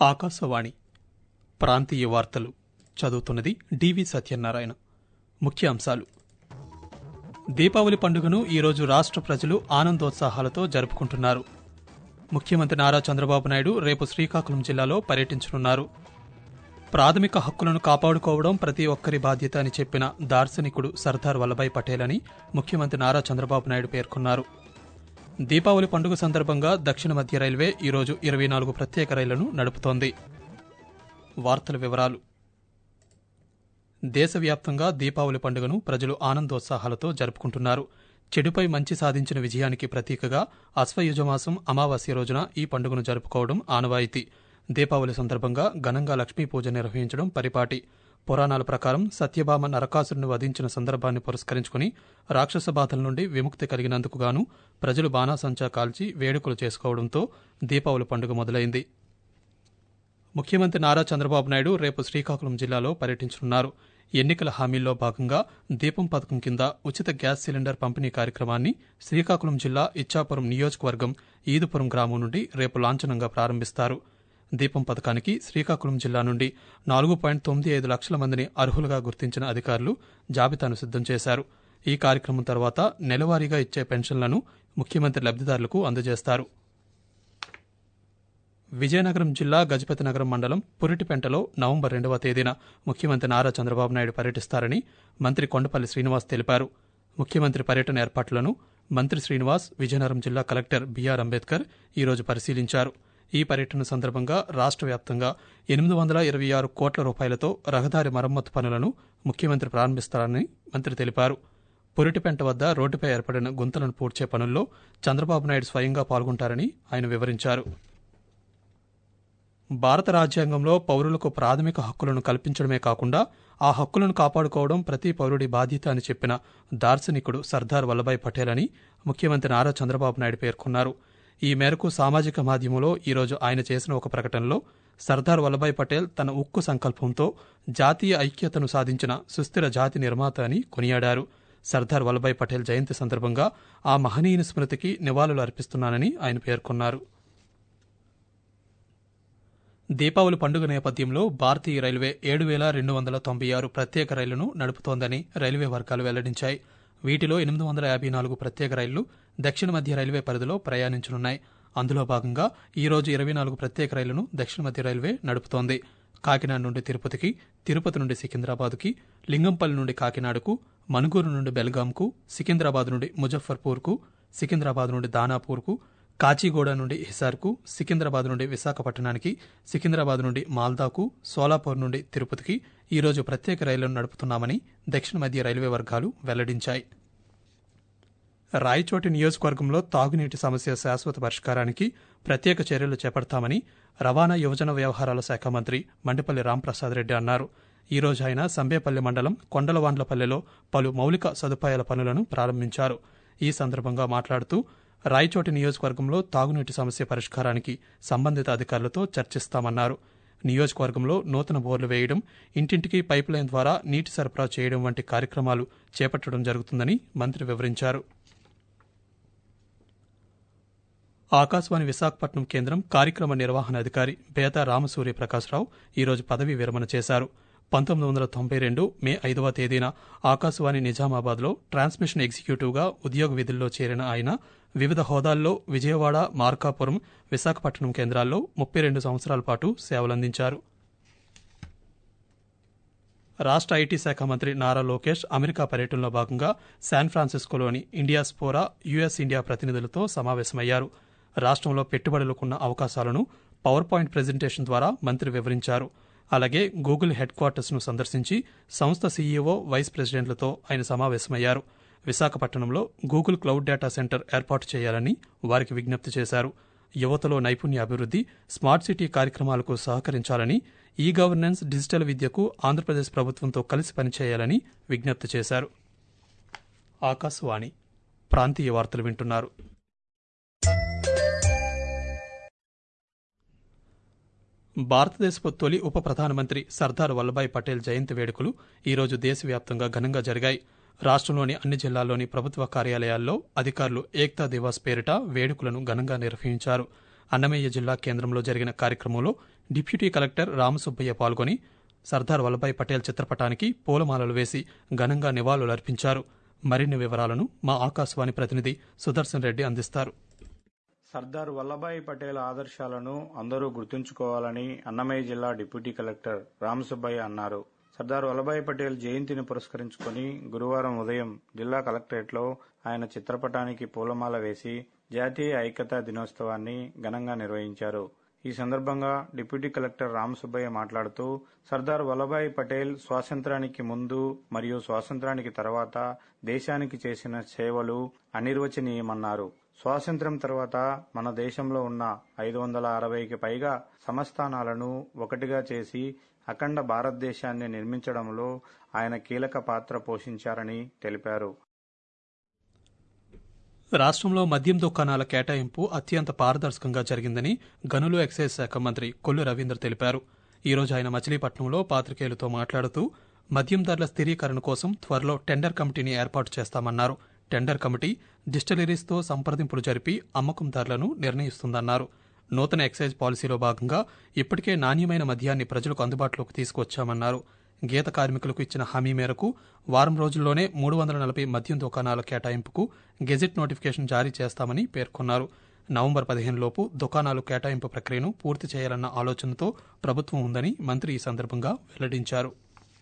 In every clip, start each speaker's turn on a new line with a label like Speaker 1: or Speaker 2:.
Speaker 1: ఆకాశవాణి ప్రాంతీయ వార్తలు చదువుతున్నది డివి సత్యనారాయణ ముఖ్య అంశాలు దీపావళి పండుగను ఈరోజు రాష్ట్ర ప్రజలు ఆనందోత్సాహాలతో జరుపుకుంటున్నారు ముఖ్యమంత్రి నారా చంద్రబాబు నాయుడు రేపు శ్రీకాకుళం జిల్లాలో పర్యటించనున్నారు ప్రాథమిక హక్కులను కాపాడుకోవడం ప్రతి ఒక్కరి బాధ్యత అని చెప్పిన దార్శనికుడు సర్దార్ వల్లభాయ్ పటేల్ అని ముఖ్యమంత్రి నారా చంద్రబాబు నాయుడు పేర్కొన్నారు దీపావళి పండుగ సందర్భంగా దక్షిణ మధ్య రైల్వే ఈరోజు ఇరవై నాలుగు ప్రత్యేక రైళ్లను నడుపుతోంది వార్తల వివరాలు దేశవ్యాప్తంగా దీపావళి పండుగను ప్రజలు ఆనందోత్సాహాలతో జరుపుకుంటున్నారు చెడుపై మంచి సాధించిన విజయానికి ప్రతీకగా అశ్వయుజమాసం అమావాస్య రోజున ఈ పండుగను జరుపుకోవడం ఆనవాయితీ దీపావళి సందర్భంగా ఘనంగా లక్ష్మీ పూజ నిర్వహించడం పరిపాటి పురాణాల ప్రకారం సత్యభామ నరకాసురుని వధించిన సందర్భాన్ని పురస్కరించుకుని రాక్షస బాధల నుండి విముక్తి కలిగినందుకు గాను ప్రజలు బాణాసంచా కాల్చి వేడుకలు చేసుకోవడంతో దీపావళి పండుగ మొదలైంది ముఖ్యమంత్రి నారా చంద్రబాబు నాయుడు రేపు శ్రీకాకుళం జిల్లాలో పర్యటించనున్నారు ఎన్నికల హామీల్లో భాగంగా దీపం పథకం కింద ఉచిత గ్యాస్ సిలిండర్ పంపిణీ కార్యక్రమాన్ని శ్రీకాకుళం జిల్లా ఇచ్చాపురం నియోజకవర్గం ఈదుపురం గ్రామం నుండి రేపు లాంఛనంగా ప్రారంభిస్తారు దీపం పథకానికి శ్రీకాకుళం జిల్లా నుండి నాలుగు పాయింట్ తొమ్మిది ఐదు లక్షల మందిని అర్హులుగా గుర్తించిన అధికారులు జాబితాను సిద్దం చేశారు ఈ కార్యక్రమం తర్వాత నెలవారీగా ఇచ్చే పెన్షన్లను ముఖ్యమంత్రి లబ్దిదారులకు అందజేస్తారు విజయనగరం జిల్లా గజపతి నగరం మండలం పురిటిపెంటలో నవంబర్ రెండవ తేదీన ముఖ్యమంత్రి నారా చంద్రబాబు నాయుడు పర్యటిస్తారని మంత్రి కొండపల్లి శ్రీనివాస్ తెలిపారు ముఖ్యమంత్రి పర్యటన ఏర్పాట్లను మంత్రి శ్రీనివాస్ విజయనగరం జిల్లా కలెక్టర్ బీఆర్ అంబేద్కర్ ఈరోజు పరిశీలించారు ఈ పర్యటన సందర్భంగా రాష్ట్ర వ్యాప్తంగా ఎనిమిది వందల ఇరవై ఆరు కోట్ల రూపాయలతో రహదారి మరమ్మతు పనులను ముఖ్యమంత్రి ప్రారంభిస్తారని మంత్రి తెలిపారు పురిటిపెంట వద్ద రోడ్డుపై ఏర్పడిన గుంతలను పూడ్చే పనుల్లో చంద్రబాబు నాయుడు స్వయంగా పాల్గొంటారని ఆయన వివరించారు భారత రాజ్యాంగంలో పౌరులకు ప్రాథమిక హక్కులను కల్పించడమే కాకుండా ఆ హక్కులను కాపాడుకోవడం ప్రతి పౌరుడి బాధ్యత అని చెప్పిన దార్శనికుడు సర్దార్ వల్లభాయ్ పటేల్ అని ముఖ్యమంత్రి నారా చంద్రబాబు నాయుడు పేర్కొన్నారు ఈ మేరకు సామాజిక మాధ్యమంలో ఈరోజు ఆయన చేసిన ఒక ప్రకటనలో సర్దార్ వల్లభాయ్ పటేల్ తన ఉక్కు సంకల్పంతో జాతీయ ఐక్యతను సాధించిన సుస్థిర జాతి నిర్మాత అని కొనియాడారు సర్దార్ వల్లభాయ్ పటేల్ జయంతి సందర్భంగా ఆ మహనీయుని స్మృతికి నివాళులు అర్పిస్తున్నానని ఆయన పేర్కొన్నారు దీపావళి పండుగ నేపథ్యంలో భారతీయ రైల్వే ఏడు వేల రెండు వందల తొంభై ఆరు ప్రత్యేక రైళ్లను నడుపుతోందని రైల్వే వర్గాలు వెల్లడించాయి వీటిలో ఎనిమిది వందల యాభై నాలుగు ప్రత్యేక రైళ్లు దక్షిణ మధ్య రైల్వే పరిధిలో ప్రయాణించనున్నాయి అందులో భాగంగా ఈ రోజు ఇరవై నాలుగు ప్రత్యేక రైళ్లను దక్షిణ మధ్య రైల్వే నడుపుతోంది కాకినాడ నుండి తిరుపతికి తిరుపతి నుండి సికింద్రాబాద్కి లింగంపల్లి నుండి కాకినాడకు మనుగూరు నుండి బెల్గాంకు సికింద్రాబాద్ నుండి ముజఫర్పూర్కు సికింద్రాబాద్ నుండి దానాపూర్కు కాచిగూడ నుండి హిసార్కు సికింద్రాబాద్ నుండి విశాఖపట్నానికి సికింద్రాబాద్ నుండి మాల్దాకు సోలాపూర్ నుండి తిరుపతికి ఈరోజు ప్రత్యేక రైళ్లను నడుపుతున్నామని దక్షిణ మధ్య రైల్వే వర్గాలు వెల్లడించాయి రాయచోటి నియోజకవర్గంలో తాగునీటి సమస్య శాశ్వత పరిష్కారానికి ప్రత్యేక చర్యలు చేపడతామని రవాణా యువజన వ్యవహారాల శాఖ మంత్రి మండిపల్లి రాంప్రసాద్ రెడ్డి అన్నారు ఈ రోజు ఆయన సంబేపల్లి మండలం కొండలవాండ్లపల్లెలో పలు మౌలిక సదుపాయాల పనులను ప్రారంభించారు ఈ సందర్భంగా మాట్లాడుతూ రాయచోటి నియోజకవర్గంలో తాగునీటి సమస్య పరిష్కారానికి సంబంధిత అధికారులతో చర్చిస్తామన్నారు నియోజకవర్గంలో నూతన బోర్లు వేయడం ఇంటింటికి పైప్ లైన్ ద్వారా నీటి సరఫరా చేయడం వంటి కార్యక్రమాలు చేపట్టడం జరుగుతుందని మంత్రి వివరించారు ఆకాశవాణి విశాఖపట్నం కేంద్రం కార్యక్రమ నిర్వహణ అధికారి బేతా రామసూర్య ప్రకాశ్రావు ఈరోజు పదవీ విరమణ చేశారు పంతొమ్మిది వందల తొంభై రెండు మే ఐదవ తేదీన ఆకాశవాణి నిజామాబాద్లో ట్రాన్స్మిషన్ ఎగ్జిక్యూటివ్గా ఉద్యోగ విధుల్లో చేరిన ఆయన వివిధ హోదాల్లో విజయవాడ మార్కాపురం విశాఖపట్నం కేంద్రాల్లో ముప్పై రెండు సంవత్సరాల పాటు సేవలందించారు రాష్ట్ర ఐటీ శాఖ మంత్రి నారా లోకేష్ అమెరికా పర్యటనలో భాగంగా శాన్ ఫ్రాన్సిస్కోలోని ఇండియా స్పోరా యుఎస్ ఇండియా ప్రతినిధులతో సమావేశమయ్యారు రాష్ట్రంలో పెట్టుబడులకున్న అవకాశాలను పవర్ పాయింట్ ప్రజెంటేషన్ ద్వారా మంత్రి వివరించారు అలాగే గూగుల్ హెడ్ క్వార్టర్స్ ను సందర్శించి సంస్థ సీఈఓ వైస్ ప్రెసిడెంట్లతో ఆయన సమావేశమయ్యారు విశాఖపట్నంలో గూగుల్ క్లౌడ్ డేటా సెంటర్ ఏర్పాటు చేయాలని వారికి విజ్ఞప్తి చేశారు యువతలో నైపుణ్య అభివృద్ధి స్మార్ట్ సిటీ కార్యక్రమాలకు సహకరించాలని ఈ గవర్నెన్స్ డిజిటల్ విద్యకు ఆంధ్రప్రదేశ్ ప్రభుత్వంతో కలిసి పనిచేయాలని విజ్ఞప్తి చేశారు ఆకాశవాణి ప్రాంతీయ వార్తలు వింటున్నారు భారతదేశపు తొలి ఉప ప్రధానమంత్రి సర్దార్ వల్లభాయ్ పటేల్ జయంతి వేడుకలు ఈరోజు దేశవ్యాప్తంగా ఘనంగా జరిగాయి రాష్ట్రంలోని అన్ని జిల్లాల్లోని ప్రభుత్వ కార్యాలయాల్లో అధికారులు ఏక్తా దివాస్ పేరిట వేడుకలను ఘనంగా నిర్వహించారు అన్నమయ్య జిల్లా కేంద్రంలో జరిగిన కార్యక్రమంలో డిప్యూటీ కలెక్టర్ రామసుబ్బయ్య పాల్గొని సర్దార్ వల్లభాయ్ పటేల్ చిత్రపటానికి పూలమాలలు వేసి ఘనంగా నివాళులర్పించారు మరిన్ని వివరాలను మా ఆకాశవాణి ప్రతినిధి సుదర్శన్ రెడ్డి అందిస్తారు
Speaker 2: సర్దార్ వల్లభాయ్ పటేల్ ఆదర్శాలను అందరూ గుర్తుంచుకోవాలని అన్నమయ్య జిల్లా డిప్యూటీ కలెక్టర్ రామసుబ్బయ్య అన్నారు సర్దార్ వల్లభాయ్ పటేల్ జయంతిని పురస్కరించుకుని గురువారం ఉదయం జిల్లా కలెక్టరేట్లో ఆయన చిత్రపటానికి పూలమాల వేసి జాతీయ ఐక్యతా దినోత్సవాన్ని ఘనంగా నిర్వహించారు ఈ సందర్భంగా డిప్యూటీ కలెక్టర్ రామసుబ్బయ్య మాట్లాడుతూ సర్దార్ వల్లభాయ్ పటేల్ స్వాతంత్రానికి ముందు మరియు స్వాతంత్రానికి తర్వాత దేశానికి చేసిన సేవలు అనిర్వచనీయమన్నారు స్వాతంత్ర్యం తర్వాత మన దేశంలో ఉన్న ఐదు వందల అరవైకి పైగా సంస్థానాలను ఒకటిగా చేసి అఖండ భారతదేశాన్ని నిర్మించడంలో ఆయన కీలక పాత్ర పోషించారని తెలిపారు
Speaker 1: రాష్ట్రంలో మద్యం దుకాణాల కేటాయింపు అత్యంత పారదర్శకంగా జరిగిందని గనులు ఎక్సైజ్ శాఖ మంత్రి కొల్లు రవీంద్ర తెలిపారు ఈ రోజు ఆయన మచిలీపట్నంలో పాత్రికేయులతో మాట్లాడుతూ మద్యం ధరల స్థిరీకరణ కోసం త్వరలో టెండర్ కమిటీని ఏర్పాటు చేస్తామన్నారు టెండర్ కమిటీ డిస్టిలరీస్తో సంప్రదింపులు జరిపి అమ్మకం ధరలను నిర్ణయిస్తుందన్నారు నూతన ఎక్సైజ్ పాలసీలో భాగంగా ఇప్పటికే నాణ్యమైన మద్యాన్ని ప్రజలకు అందుబాటులోకి తీసుకొచ్చామన్నారు గీత కార్మికులకు ఇచ్చిన హామీ మేరకు వారం రోజుల్లోనే మూడు వందల నలభై మద్యం దుకాణాల కేటాయింపుకు గెజెట్ నోటిఫికేషన్ జారీ చేస్తామని పేర్కొన్నారు నవంబర్ పదిహేను లోపు దుకాణాలు కేటాయింపు ప్రక్రియను పూర్తి చేయాలన్న ఆలోచనతో ప్రభుత్వం ఉందని మంత్రి ఈ సందర్భంగా వెల్లడించారు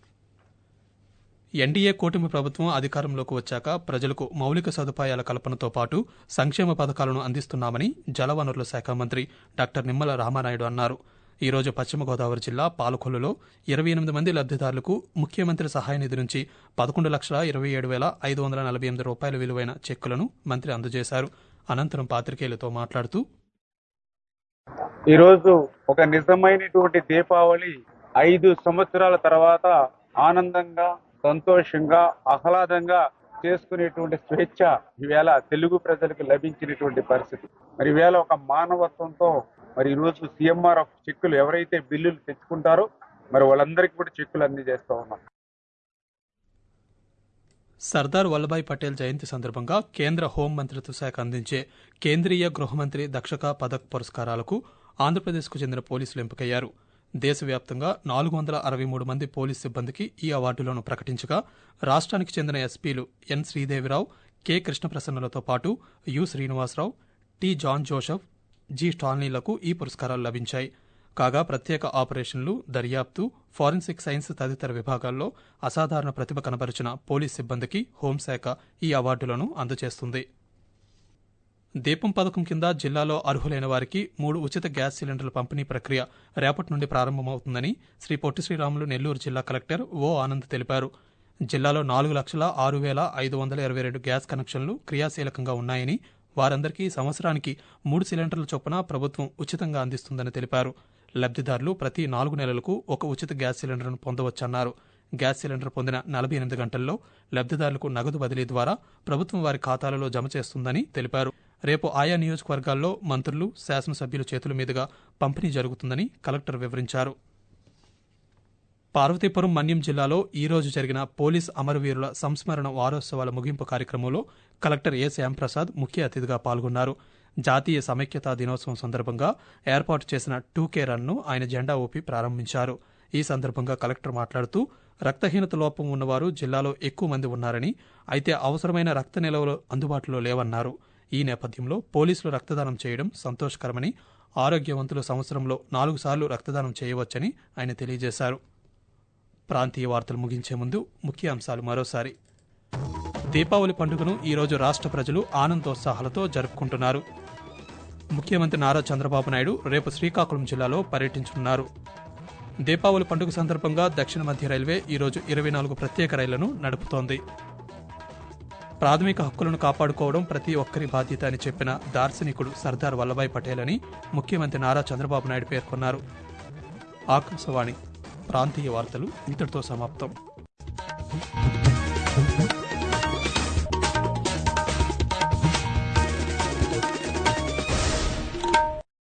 Speaker 1: ఎన్డీఏ కూటమి ప్రభుత్వం అధికారంలోకి వచ్చాక ప్రజలకు మౌలిక సదుపాయాల కల్పనతో పాటు సంక్షేమ పథకాలను అందిస్తున్నామని జలవనరుల శాఖ మంత్రి డాక్టర్ నిమ్మల రామానాయుడు అన్నారు ఈ రోజు పశ్చిమ గోదావరి జిల్లా పాలకొల్లులో ఇరవై ఎనిమిది మంది లబ్దిదారులకు ముఖ్యమంత్రి సహాయ నిధి నుంచి పదకొండు లక్షల ఇరవై ఏడు వేల ఐదు వందల నలభై ఎనిమిది రూపాయల విలువైన చెక్కులను మంత్రి అందజేశారు అనంతరం పాత్రికేయులతో మాట్లాడుతూ
Speaker 3: ఈరోజు ఒక నిజమైనటువంటి దీపావళి ఐదు సంవత్సరాల తర్వాత ఆనందంగా సంతోషంగా ఆహ్లాదంగా చేసుకునేటువంటి స్వేచ్ఛ ఈవేళ తెలుగు ప్రజలకు లభించినటువంటి పరిస్థితి మరి ఈవేళ ఒక మానవత్వంతో మరి ఈరోజు సీఎంఆర్ చెక్కులు ఎవరైతే బిల్లులు తెచ్చుకుంటారో మరి వాళ్ళందరికీ కూడా చెక్కులు అందజేస్తా ఉన్నాం
Speaker 1: సర్దార్ వల్లభాయ్ పటేల్ జయంతి సందర్భంగా కేంద్ర హోం మంత్రిత్వ శాఖ అందించే కేంద్రీయ గృహమంత్రి దక్షక పథక్ పురస్కారాలకు ఆంధ్రప్రదేశ్కు చెందిన పోలీసులు ఎంపికయ్యారు దేశవ్యాప్తంగా నాలుగు వందల అరవై మూడు మంది పోలీస్ సిబ్బందికి ఈ అవార్డులను ప్రకటించగా రాష్ట్రానికి చెందిన ఎస్పీలు ఎన్ శ్రీదేవిరావు కె కృష్ణప్రసన్నలతో పాటు U Srinivasa Rao T John Joseph G స్టాన్లీలకు ఈ పురస్కారాలు లభించాయి కాగా ప్రత్యేక ఆపరేషన్లు దర్యాప్తు ఫారెన్సిక్ సైన్స్ తదితర విభాగాల్లో అసాధారణ ప్రతిభ కనబరిచిన పోలీస్ సిబ్బందికి హోంశాఖ ఈ అవార్డులను అందజేస్తుంది దీపం పథకం కింద జిల్లాలో అర్హులైన వారికి మూడు ఉచిత గ్యాస్ సిలిండర్ల పంపిణీ ప్రక్రియ రేపటి నుండి ప్రారంభమవుతుందని శ్రీ పొట్టి శ్రీరాములు నెల్లూరు జిల్లా కలెక్టర్ ఓ ఆనంద్ తెలిపారు జిల్లాలో నాలుగు లక్షల ఆరు వేల ఐదు వందల ఇరవై రెండు గ్యాస్ కనెక్షన్లు క్రియాశీలకంగా ఉన్నాయని వారందరికీ సంవత్సరానికి మూడు సిలిండర్ల చొప్పున ప్రభుత్వం ఉచితంగా అందిస్తుందని తెలిపారు లబ్దిదారులు ప్రతి నాలుగు నెలలకు ఒక ఉచిత గ్యాస్ సిలిండర్ను పొందవచ్చన్నారు గ్యాస్ సిలిండర్ పొందిన నలభై ఎనిమిది గంటల్లో లబ్దిదారులకు నగదు బదిలీ ద్వారా ప్రభుత్వం వారి ఖాతాలలో జమ చేస్తుందని తెలిపారు రేపు ఆయా నియోజకవర్గాల్లో మంత్రులు శాసనసభ్యుల చేతుల మీదుగా పంపిణీ జరుగుతుందని కలెక్టర్ వివరించారు పార్వతీపురం మన్యం జిల్లాలో ఈ రోజు జరిగిన పోలీస్ అమరవీరుల సంస్మరణ వారోత్సవాల ముగింపు కార్యక్రమంలో కలెక్టర్ ఏ శ్యాంప్రసాద్ ముఖ్య అతిథిగా పాల్గొన్నారు జాతీయ సమైక్యతా దినోత్సవం సందర్భంగా ఏర్పాటు చేసిన టూకే రన్ను ఆయన జెండా ఊపి ప్రారంభించారు ఈ సందర్భంగా కలెక్టర్ మాట్లాడుతూ రక్తహీనత లోపం ఉన్నవారు జిల్లాలో ఎక్కువ మంది ఉన్నారని అయితే అవసరమైన రక్త నిల్వలు అందుబాటులో లేవన్నారు ఈ నేపథ్యంలో పోలీసులు రక్తదానం చేయడం సంతోషకరమని ఆరోగ్యవంతులు సంవత్సరంలో నాలుగు సార్లు రక్తదానం చేయవచ్చని ఆయన తెలియజేశారు ప్రాంతీయ వార్తలు ముగించే ముందు ముఖ్య అంశాలు మరోసారి దీపావళి పండుగను ఈరోజు రాష్ట్ర ప్రజలు ఆనందోత్సాహాలతో జరుపుకుంటున్నారు ముఖ్యమంత్రి నారా చంద్రబాబు నాయుడు రేపు శ్రీకాకుళం జిల్లాలో పర్యటించనున్నారు దీపావళి పండుగ సందర్భంగా దక్షిణ మధ్య రైల్వే ఈరోజు ఇరవై నాలుగు ప్రత్యేక రైళ్లను నడుపుతోంది ప్రాథమిక హక్కులను కాపాడుకోవడం ప్రతి ఒక్కరి బాధ్యత అని చెప్పిన దార్శనికుడు సర్దార్ వల్లభాయ్ పటేల్ అని ముఖ్యమంత్రి నారా చంద్రబాబు నాయుడు పేర్కొన్నారు ఆకాశవాణి ప్రాంతీయ వార్తలు ఇంతటితో సమాప్తం